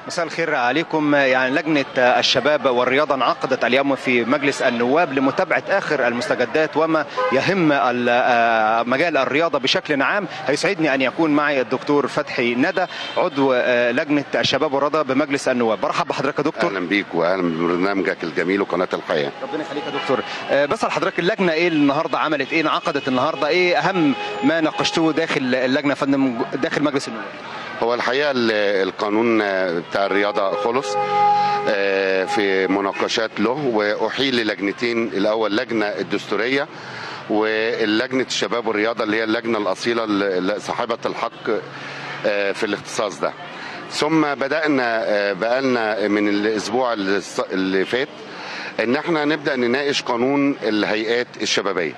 مساء الخير عليكم يعني لجنة الشباب والرياضة انعقدت اليوم في مجلس النواب لمتابعة آخر المستجدات وما يهم مجال الرياضة بشكل عام هيسعدني أن يكون معي الدكتور فتحي ندى عضو لجنة الشباب والرياضة بمجلس النواب برحب بحضرتك يا دكتور اهلا بيك واهلا ببرنامجك الجميل وقناه الحياه ربنا يخليك يا دكتور بسأل حضرتك اللجنة ايه النهارده عملت ايه انعقدت النهارده ايه اهم ما ناقشتوه داخل اللجنة يا فندم داخل مجلس النواب هو الحقيقه القانون بتاع الرياضه خلص في مناقشات له واحيل للجنتين الاول لجنه الدستوريه واللجنه الشباب والرياضه اللي هي اللجنه الاصيله صاحبه الحق في الاختصاص ده ثم بدانا بقالنا من الاسبوع اللي فات ان احنا نبدا نناقش قانون الهيئات الشبابيه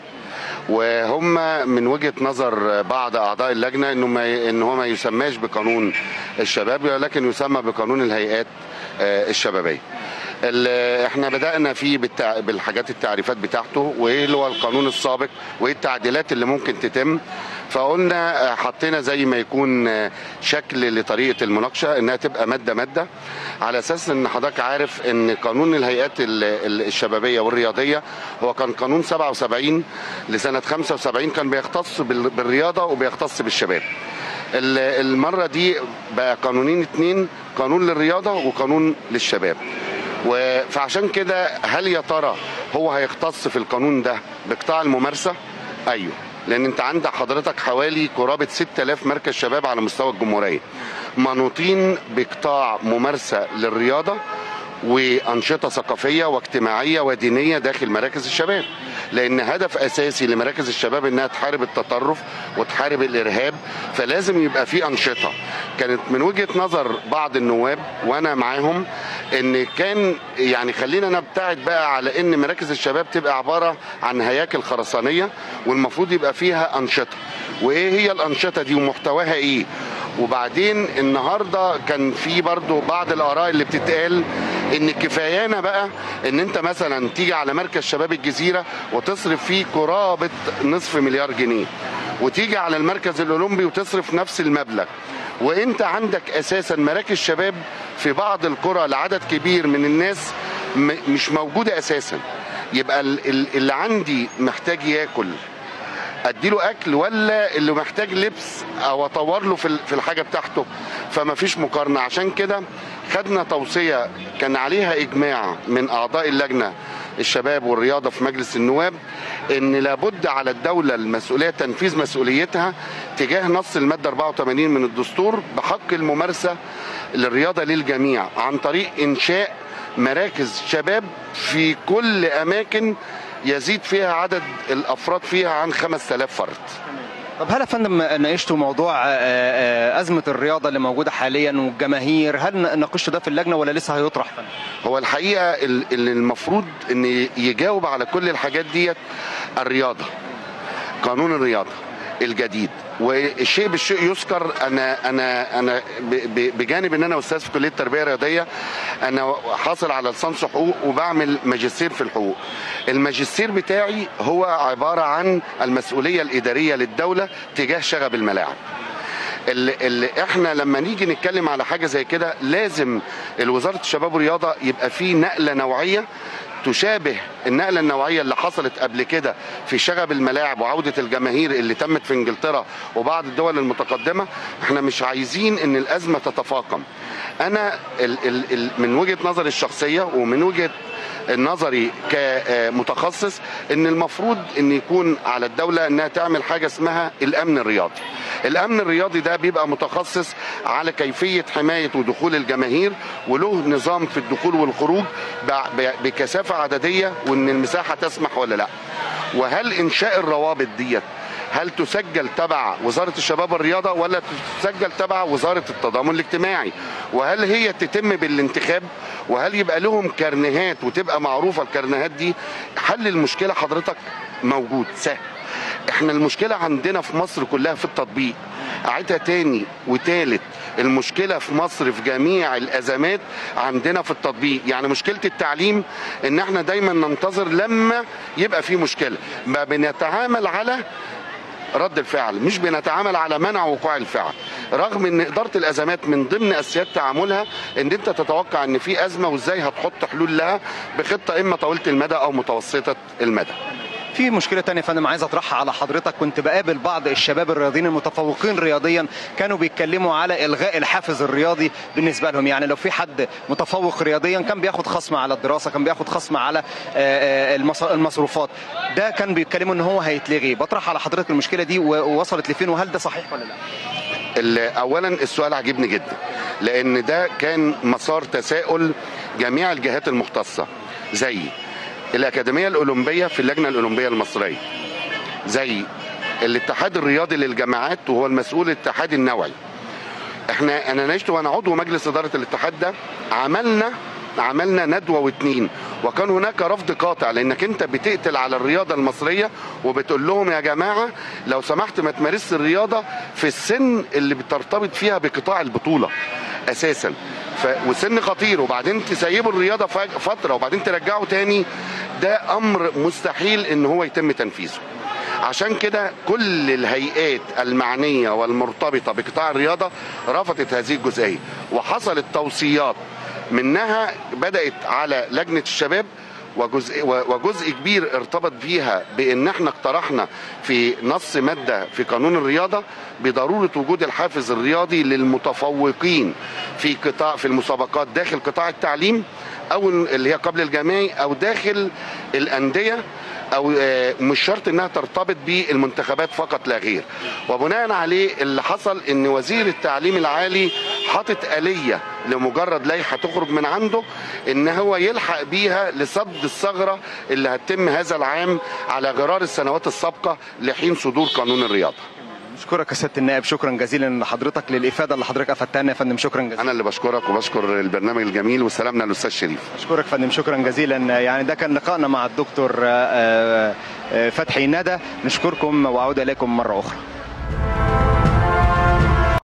وهم من وجهه نظر بعض اعضاء اللجنه انه ما ان هو ما يسماش بقانون الشباب ولكن يسمى بقانون الهيئات الشبابيه. احنا بدانا فيه بالتع... بالحاجات التعريفات بتاعته وايه اللي هو القانون السابق وايه التعديلات اللي ممكن تتم فقلنا حطينا زي ما يكون شكل لطريقه المناقشه انها تبقى ماده ماده على اساس ان حضرتك عارف ان قانون الهيئات الشبابيه والرياضيه هو كان قانون 77 لسنه 75 كان بيختص بالرياضه وبيختص بالشباب. المره دي بقى قانونين اتنين قانون للرياضه وقانون للشباب. فعشان كده هل يا ترى هو هيختص في القانون ده بقطاع الممارسه؟ ايوه لان انت عندك حضرتك حوالي قرابه 6000 مركز شباب على مستوى الجمهوريه منوطين بقطاع ممارسه للرياضه وانشطه ثقافيه واجتماعيه ودينيه داخل مراكز الشباب لان هدف اساسي لمراكز الشباب انها تحارب التطرف وتحارب الارهاب فلازم يبقى في انشطه كانت من وجهه نظر بعض النواب وانا معاهم ان كان يعني خلينا نبتعد بقى على ان مراكز الشباب تبقى عباره عن هياكل خرسانيه والمفروض يبقى فيها انشطه وايه هي الانشطه دي ومحتواها ايه وبعدين النهارده كان في برضو بعض الاراء اللي بتتقال ان كفايانا بقى ان انت مثلا تيجي على مركز شباب الجزيره وتصرف فيه قرابه نصف مليار جنيه وتيجي على المركز الاولمبي وتصرف نفس المبلغ وانت عندك اساسا مراكز شباب في بعض القرى لعدد كبير من الناس مش موجوده اساسا يبقى اللي عندي محتاج ياكل اديله اكل ولا اللي محتاج لبس او اطور له في الحاجه بتاعته فما فيش مقارنه عشان كده خدنا توصيه كان عليها اجماع من اعضاء اللجنه الشباب والرياضه في مجلس النواب ان لابد على الدوله المسؤوليه تنفيذ مسؤوليتها تجاه نص الماده 84 من الدستور بحق الممارسه للرياضه للجميع عن طريق انشاء مراكز شباب في كل اماكن يزيد فيها عدد الافراد فيها عن 5000 فرد. طب هل يا فندم ناقشتوا موضوع ازمه الرياضه اللي موجوده حاليا والجماهير هل ناقشتوا ده في اللجنه ولا لسه هيطرح فندم؟ هو الحقيقه اللي المفروض ان يجاوب على كل الحاجات ديت الرياضه قانون الرياضه الجديد والشيء بالشيء يذكر انا انا انا بجانب ان انا استاذ في كليه التربيه الرياضيه انا حاصل على لسانس حقوق وبعمل ماجستير في الحقوق الماجستير بتاعي هو عباره عن المسؤوليه الاداريه للدوله تجاه شغب الملاعب اللي, اللي احنا لما نيجي نتكلم على حاجه زي كده لازم الوزاره الشباب والرياضه يبقى في نقله نوعيه تشابه النقلة النوعية اللي حصلت قبل كده في شغب الملاعب وعودة الجماهير اللي تمت في انجلترا وبعض الدول المتقدمة احنا مش عايزين ان الازمة تتفاقم انا ال ال ال من وجهة نظري الشخصية ومن وجهة نظري كمتخصص ان المفروض ان يكون على الدولة انها تعمل حاجة اسمها الامن الرياضي الامن الرياضي ده بيبقى متخصص على كيفية حماية ودخول الجماهير وله نظام في الدخول والخروج بكثافة عددية وان المساحة تسمح ولا لا وهل انشاء الروابط ديت هل تسجل تبع وزارة الشباب والرياضة ولا تسجل تبع وزارة التضامن الاجتماعي وهل هي تتم بالانتخاب وهل يبقى لهم كارنيهات وتبقى معروفة الكارنيهات دي حل المشكلة حضرتك موجود سهل احنا المشكلة عندنا في مصر كلها في التطبيق اعيدها تاني وتالت المشكله في مصر في جميع الازمات عندنا في التطبيق يعني مشكله التعليم ان احنا دايما ننتظر لما يبقى في مشكله ما بنتعامل على رد الفعل مش بنتعامل على منع وقوع الفعل رغم ان اداره الازمات من ضمن اساسيات تعاملها ان انت تتوقع ان في ازمه وازاي هتحط حلول لها بخطه اما طويله المدى او متوسطه المدى في مشكله تانية يا فندم عايز اطرحها على حضرتك كنت بقابل بعض الشباب الرياضيين المتفوقين رياضيا كانوا بيتكلموا على الغاء الحافز الرياضي بالنسبه لهم يعني لو في حد متفوق رياضيا كان بياخد خصم على الدراسه كان بياخد خصم على آه، آه، المص- المصروفات ده كان بيتكلموا ان هو هيتلغي بطرح على حضرتك المشكله دي و- ووصلت لفين وهل ده صحيح ولا لا ال- اولا السؤال عجبني جدا لان ده كان مسار تساؤل جميع الجهات المختصه زي الاكاديميه الاولمبيه في اللجنه الاولمبيه المصريه زي الاتحاد الرياضي للجامعات وهو المسؤول الاتحاد النوعي احنا انا نعشت وانا عضو مجلس اداره الاتحاد ده عملنا عملنا ندوه واتنين وكان هناك رفض قاطع لانك انت بتقتل على الرياضه المصريه وبتقول لهم يا جماعه لو سمحت ما تمارسش الرياضه في السن اللي بترتبط فيها بقطاع البطوله اساسا ف... وسن خطير وبعدين تسيبوا الرياضه فج- فتره وبعدين ترجعوا تاني ده امر مستحيل ان هو يتم تنفيذه عشان كده كل الهيئات المعنية والمرتبطة بقطاع الرياضة رفضت هذه الجزئية وحصلت توصيات منها بدأت على لجنة الشباب وجزء وجزء كبير ارتبط بيها بان احنا اقترحنا في نص ماده في قانون الرياضه بضروره وجود الحافز الرياضي للمتفوقين في قطاع في المسابقات داخل قطاع التعليم او اللي هي قبل الجامعي او داخل الانديه او آه، مش شرط انها ترتبط بالمنتخبات فقط لا غير وبناء عليه اللي حصل ان وزير التعليم العالي حاطط آلية لمجرد لائحة تخرج من عنده ان هو يلحق بيها لصد الثغرة اللي هتتم هذا العام على غرار السنوات السابقة لحين صدور قانون الرياضة اشكرك يا سياده النائب شكرا جزيلا لحضرتك للافاده اللي حضرتك افدتها لنا يا فندم شكرا جزيلا انا اللي بشكرك وبشكر البرنامج الجميل وسلامنا للاستاذ شريف اشكرك فندم شكرا جزيلا يعني ده كان لقائنا مع الدكتور آه، آه، فتحي ندى نشكركم واعود اليكم مره اخرى